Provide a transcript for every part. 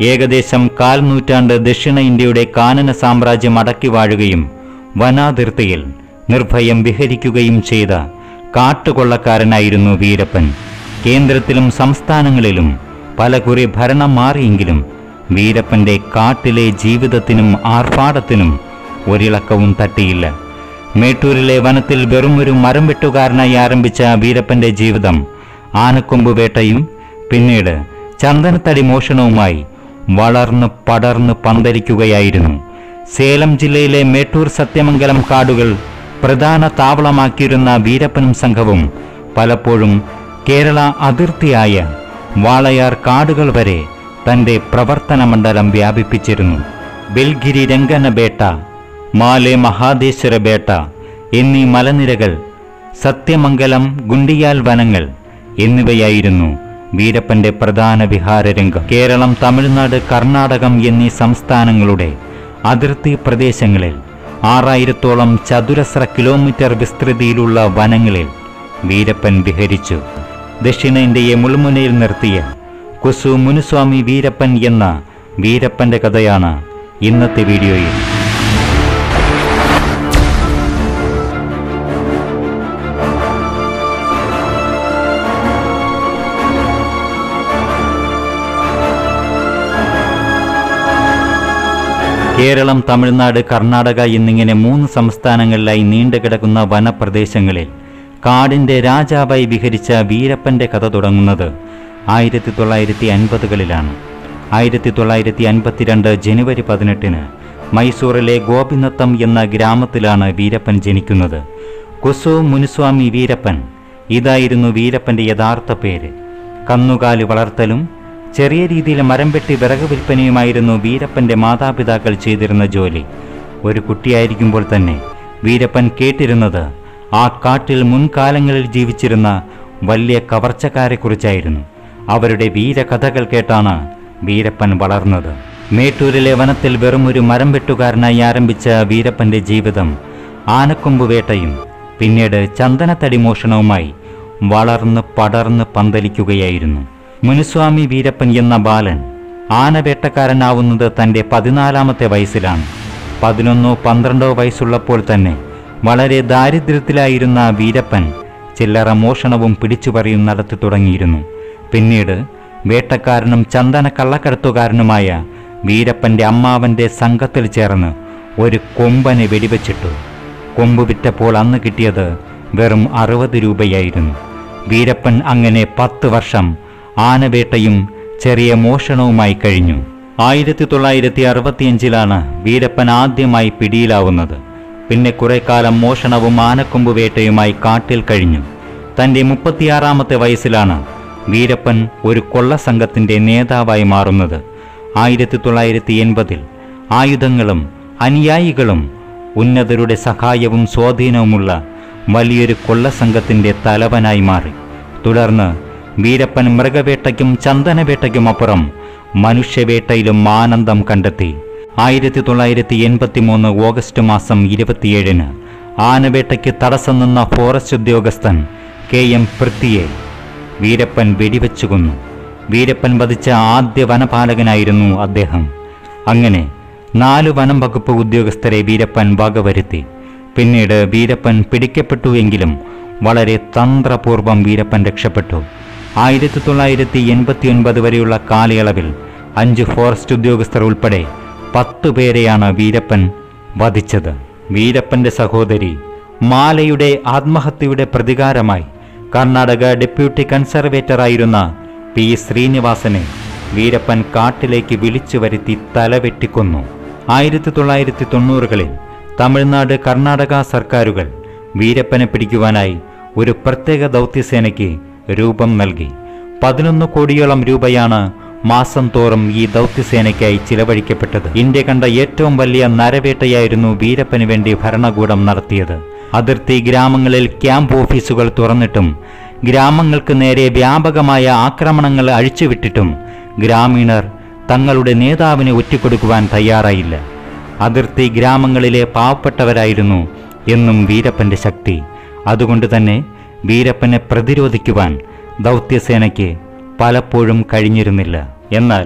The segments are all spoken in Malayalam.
ഏകദേശം കാൽ നൂറ്റാണ്ട് ദക്ഷിണ ഇന്ത്യയുടെ കാനന സാമ്രാജ്യം അടക്കി വാഴുകയും വനാതിർത്തിയിൽ നിർഭയം വിഹരിക്കുകയും ചെയ്ത കാട്ടുകൊള്ളക്കാരനായിരുന്നു വീരപ്പൻ കേന്ദ്രത്തിലും സംസ്ഥാനങ്ങളിലും പലകുറി ഭരണം മാറിയെങ്കിലും വീരപ്പന്റെ കാട്ടിലെ ജീവിതത്തിനും ആർഭാടത്തിനും ഒരിളക്കവും തട്ടിയില്ല മേട്ടൂരിലെ വനത്തിൽ വെറുമൊരു മരം വെട്ടുകാരനായി ആരംഭിച്ച വീരപ്പന്റെ ജീവിതം ആനക്കൊമ്പ് വേട്ടയും പിന്നീട് ചന്ദനത്തടി മോഷണവുമായി വളർന്ന് പടർന്ന് പന്തലിക്കുകയായിരുന്നു സേലം ജില്ലയിലെ മേട്ടൂർ സത്യമംഗലം കാടുകൾ പ്രധാന താവളമാക്കിയിരുന്ന വീരപ്പനും സംഘവും പലപ്പോഴും കേരള അതിർത്തിയായ വാളയാർ കാടുകൾ വരെ തന്റെ പ്രവർത്തന മണ്ഡലം വ്യാപിപ്പിച്ചിരുന്നു ബെൽഗിരി രംഗന ബേട്ട മാലെ മഹാദേശ്വര ബേട്ട എന്നീ മലനിരകൾ സത്യമംഗലം ഗുണ്ടിയാൽ വനങ്ങൾ എന്നിവയായിരുന്നു വീരപ്പന്റെ പ്രധാന വിഹാരരംഗം കേരളം തമിഴ്നാട് കർണാടകം എന്നീ സംസ്ഥാനങ്ങളുടെ അതിർത്തി പ്രദേശങ്ങളിൽ ആറായിരത്തോളം ചതുരശ്ര കിലോമീറ്റർ വിസ്തൃതിയിലുള്ള വനങ്ങളിൽ വീരപ്പൻ വിഹരിച്ചു ദക്ഷിണേന്ത്യയെ മുൾമുനയിൽ നിർത്തിയ കുസു മുനുസ്വാമി വീരപ്പൻ എന്ന വീരപ്പന്റെ കഥയാണ് ഇന്നത്തെ വീഡിയോയിൽ കേരളം തമിഴ്നാട് കർണാടക എന്നിങ്ങനെ മൂന്ന് സംസ്ഥാനങ്ങളിലായി നീണ്ടുകിടക്കുന്ന വനപ്രദേശങ്ങളിൽ കാടിന്റെ രാജാവായി വിഹരിച്ച വീരപ്പന്റെ കഥ തുടങ്ങുന്നത് ആയിരത്തി തൊള്ളായിരത്തി അൻപതുകളിലാണ് ആയിരത്തി തൊള്ളായിരത്തി അൻപത്തിരണ്ട് ജനുവരി പതിനെട്ടിന് മൈസൂറിലെ ഗോപിനത്തം എന്ന ഗ്രാമത്തിലാണ് വീരപ്പൻ ജനിക്കുന്നത് കുസു മുനുസ്വാമി വീരപ്പൻ ഇതായിരുന്നു വീരപ്പന്റെ യഥാർത്ഥ പേര് കന്നുകാലി വളർത്തലും ചെറിയ രീതിയിൽ മരം വെട്ടി വിറക് വിൽപ്പനയുമായിരുന്നു വീരപ്പന്റെ മാതാപിതാക്കൾ ചെയ്തിരുന്ന ജോലി ഒരു കുട്ടിയായിരിക്കുമ്പോൾ തന്നെ വീരപ്പൻ കേട്ടിരുന്നത് ആ കാട്ടിൽ മുൻകാലങ്ങളിൽ ജീവിച്ചിരുന്ന വലിയ കവർച്ചക്കാരെക്കുറിച്ചായിരുന്നു അവരുടെ വീരകഥകൾ കേട്ടാണ് വീരപ്പൻ വളർന്നത് മേട്ടൂരിലെ വനത്തിൽ വെറും ഒരു മരം വെട്ടുകാരനായി ആരംഭിച്ച വീരപ്പന്റെ ജീവിതം ആനക്കൊമ്പ് വേട്ടയും പിന്നീട് ചന്ദനത്തടി മോഷണവുമായി വളർന്ന് പടർന്ന് പന്തലിക്കുകയായിരുന്നു മുനുസ്വാമി വീരപ്പൻ എന്ന ബാലൻ ആനവേട്ടക്കാരനാവുന്നത് തൻ്റെ പതിനാലാമത്തെ വയസ്സിലാണ് പതിനൊന്നോ പന്ത്രണ്ടോ വയസ്സുള്ളപ്പോൾ തന്നെ വളരെ ദാരിദ്ര്യത്തിലായിരുന്ന വീരപ്പൻ ചില്ലറ മോഷണവും പിടിച്ചുപറിയും നടത്തി തുടങ്ങിയിരുന്നു പിന്നീട് വേട്ടക്കാരനും ചന്ദന കള്ളക്കടത്തുകാരനുമായ വീരപ്പന്റെ അമ്മാവന്റെ സംഘത്തിൽ ചേർന്ന് ഒരു കൊമ്പനെ വെടിവെച്ചിട്ടു കൊമ്പ് വിറ്റപ്പോൾ അന്ന് കിട്ടിയത് വെറും അറുപത് രൂപയായിരുന്നു വീരപ്പൻ അങ്ങനെ പത്ത് വർഷം ആനവേട്ടയും ചെറിയ മോഷണവുമായി കഴിഞ്ഞു ആയിരത്തി തൊള്ളായിരത്തി അറുപത്തിയഞ്ചിലാണ് വീരപ്പൻ ആദ്യമായി പിടിയിലാവുന്നത് പിന്നെ കുറെ കാലം മോഷണവും ആനക്കൊമ്പ് വേട്ടയുമായി കാട്ടിൽ കഴിഞ്ഞു തന്റെ മുപ്പത്തിയാറാമത്തെ വയസ്സിലാണ് വീരപ്പൻ ഒരു കൊള്ളസംഘത്തിന്റെ നേതാവായി മാറുന്നത് ആയിരത്തി തൊള്ളായിരത്തി എൺപതിൽ ആയുധങ്ങളും അനുയായികളും ഉന്നതരുടെ സഹായവും സ്വാധീനവുമുള്ള വലിയൊരു കൊള്ളസംഘത്തിന്റെ തലവനായി മാറി തുടർന്ന് വീരപ്പൻ മൃഗവേട്ടയ്ക്കും ചന്ദനവേട്ടയ്ക്കുമപ്പുറം മനുഷ്യവേട്ടയിലും ആനന്ദം കണ്ടെത്തി ആയിരത്തി തൊള്ളായിരത്തി എൺപത്തി മൂന്ന് ഓഗസ്റ്റ് മാസം ഇരുപത്തിയേഴിന് ആനവേട്ടയ്ക്ക് തടസ്സം നിന്ന ഫോറസ്റ്റ് ഉദ്യോഗസ്ഥൻ കെ എം പൃഥ്വിയെ വീരപ്പൻ വെടിവെച്ചു കൊന്നു വീരപ്പൻ വധിച്ച ആദ്യ വനപാലകനായിരുന്നു അദ്ദേഹം അങ്ങനെ നാല് വനം വകുപ്പ് ഉദ്യോഗസ്ഥരെ വീരപ്പൻ വകവരുത്തി പിന്നീട് വീരപ്പൻ പിടിക്കപ്പെട്ടു എങ്കിലും വളരെ തന്ത്രപൂർവം വീരപ്പൻ രക്ഷപ്പെട്ടു ആയിരത്തി തൊള്ളായിരത്തി എൺപത്തിയൊൻപത് വരെയുള്ള കാലയളവിൽ അഞ്ച് ഫോറസ്റ്റ് ഉദ്യോഗസ്ഥർ ഉൾപ്പെടെ പത്തു പേരെയാണ് വീരപ്പൻ വധിച്ചത് വീരപ്പന്റെ സഹോദരി മാലയുടെ ആത്മഹത്യയുടെ പ്രതികാരമായി കർണാടക ഡെപ്യൂട്ടി കൺസർവേറ്ററായിരുന്ന പി ശ്രീനിവാസനെ വീരപ്പൻ കാട്ടിലേക്ക് വിളിച്ചു വരുത്തി തലവെട്ടിക്കൊന്നു ആയിരത്തി തൊള്ളായിരത്തി തൊണ്ണൂറുകളിൽ തമിഴ്നാട് കർണാടക സർക്കാരുകൾ വീരപ്പനെ പിടിക്കുവാനായി ഒരു പ്രത്യേക ദൗത്യസേനയ്ക്ക് രൂപം നൽകി പതിനൊന്ന് കോടിയോളം രൂപയാണ് മാസം തോറും ഈ ദൗത്യസേനയ്ക്കായി ചിലവഴിക്കപ്പെട്ടത് ഇന്ത്യ കണ്ട ഏറ്റവും വലിയ നരവേട്ടയായിരുന്നു വീരപ്പന് വേണ്ടി ഭരണകൂടം നടത്തിയത് അതിർത്തി ഗ്രാമങ്ങളിൽ ക്യാമ്പ് ഓഫീസുകൾ തുറന്നിട്ടും ഗ്രാമങ്ങൾക്ക് നേരെ വ്യാപകമായ ആക്രമണങ്ങൾ അഴിച്ചുവിട്ടിട്ടും ഗ്രാമീണർ തങ്ങളുടെ നേതാവിനെ ഒറ്റിക്കൊടുക്കുവാൻ തയ്യാറായില്ല അതിർത്തി ഗ്രാമങ്ങളിലെ പാവപ്പെട്ടവരായിരുന്നു എന്നും വീരപ്പന്റെ ശക്തി അതുകൊണ്ട് തന്നെ വീരപ്പനെ പ്രതിരോധിക്കുവാൻ ദൗത്യസേനയ്ക്ക് പലപ്പോഴും കഴിഞ്ഞിരുന്നില്ല എന്നാൽ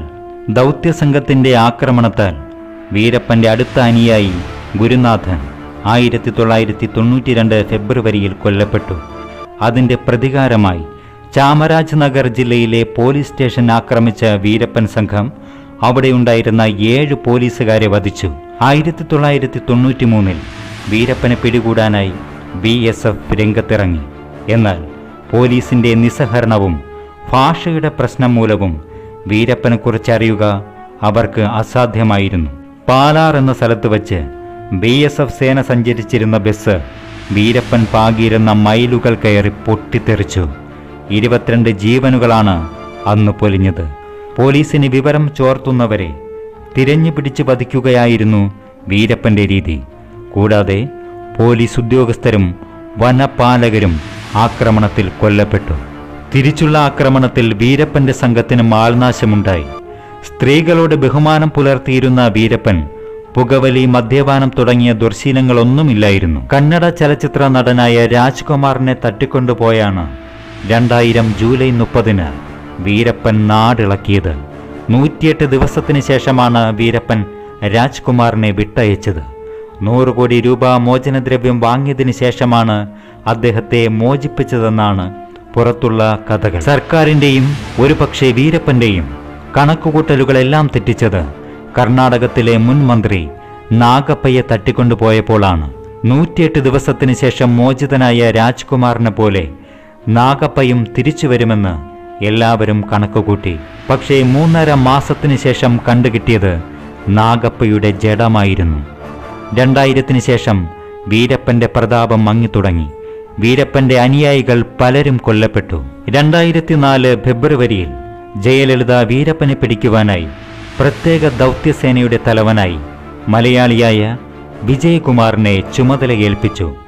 ദൗത്യസംഘത്തിന്റെ ആക്രമണത്താൽ വീരപ്പന്റെ അടുത്ത അനുയായി ഗുരുനാഥൻ ആയിരത്തി തൊള്ളായിരത്തി തൊണ്ണൂറ്റി രണ്ട് ഫെബ്രുവരിയിൽ കൊല്ലപ്പെട്ടു അതിന്റെ പ്രതികാരമായി ചാമരാജ് നഗർ ജില്ലയിലെ പോലീസ് സ്റ്റേഷൻ ആക്രമിച്ച വീരപ്പൻ സംഘം അവിടെയുണ്ടായിരുന്ന ഏഴ് പോലീസുകാരെ വധിച്ചു ആയിരത്തി തൊള്ളായിരത്തി തൊണ്ണൂറ്റി മൂന്നിൽ വീരപ്പനെ പിടികൂടാനായി ബി എസ് എഫ് രംഗത്തിറങ്ങി എന്നാൽ പോലീസിന്റെ നിസ്സഹരണവും ഭാഷയുടെ പ്രശ്നം മൂലവും വീരപ്പനെക്കുറിച്ച് അറിയുക അവർക്ക് അസാധ്യമായിരുന്നു പാലാർ എന്ന സ്ഥലത്ത് വച്ച് ബി എസ് എഫ് സേന സഞ്ചരിച്ചിരുന്ന ബസ് വീരപ്പൻ പാകിയിരുന്ന മൈലുകൾ കയറി പൊട്ടിത്തെറിച്ചു ഇരുപത്തിരണ്ട് ജീവനുകളാണ് അന്ന് പൊലിഞ്ഞത് പോലീസിന് വിവരം ചോർത്തുന്നവരെ തിരഞ്ഞു പിടിച്ച് വധിക്കുകയായിരുന്നു വീരപ്പന്റെ രീതി കൂടാതെ പോലീസ് ഉദ്യോഗസ്ഥരും വനപാലകരും ആക്രമണത്തിൽ കൊല്ലപ്പെട്ടു തിരിച്ചുള്ള ആക്രമണത്തിൽ വീരപ്പന്റെ സംഘത്തിന് ആൾനാശമുണ്ടായി സ്ത്രീകളോട് ബഹുമാനം പുലർത്തിയിരുന്ന വീരപ്പൻ പുകവലി മദ്യപാനം തുടങ്ങിയ ദുർശീലങ്ങളൊന്നുമില്ലായിരുന്നു കന്നഡ ചലച്ചിത്ര നടനായ രാജ്കുമാറിനെ തട്ടിക്കൊണ്ടുപോയാണ് രണ്ടായിരം ജൂലൈ മുപ്പതിന് വീരപ്പൻ നാടിളക്കിയത് നൂറ്റിയെട്ട് ദിവസത്തിന് ശേഷമാണ് വീരപ്പൻ രാജ്കുമാറിനെ വിട്ടയച്ചത് നൂറ് കോടി രൂപ മോചനദ്രവ്യം വാങ്ങിയതിനു ശേഷമാണ് അദ്ദേഹത്തെ മോചിപ്പിച്ചതെന്നാണ് പുറത്തുള്ള കഥകൾ സർക്കാരിന്റെയും ഒരുപക്ഷെ വീരപ്പന്റെയും കണക്കുകൂട്ടലുകളെല്ലാം തെറ്റിച്ചത് കർണാടകത്തിലെ മുൻ മന്ത്രി നാഗപ്പയെ തട്ടിക്കൊണ്ടുപോയപ്പോഴാണ് നൂറ്റിയെട്ട് ദിവസത്തിന് ശേഷം മോചിതനായ രാജ്കുമാറിനെ പോലെ നാഗപ്പയും തിരിച്ചു വരുമെന്ന് എല്ലാവരും കണക്കുകൂട്ടി പക്ഷേ മൂന്നര മാസത്തിന് ശേഷം കണ്ടുകിട്ടിയത് നാഗപ്പയുടെ ജഡമായിരുന്നു രണ്ടായിരത്തിന് ശേഷം വീരപ്പന്റെ പ്രതാപം മങ്ങിത്തുടങ്ങി വീരപ്പന്റെ അനുയായികൾ പലരും കൊല്ലപ്പെട്ടു രണ്ടായിരത്തി നാല് ഫെബ്രുവരിയിൽ ജയലളിത വീരപ്പനെ പിടിക്കുവാനായി പ്രത്യേക ദൗത്യസേനയുടെ തലവനായി മലയാളിയായ വിജയകുമാറിനെ ചുമതല ഏൽപ്പിച്ചു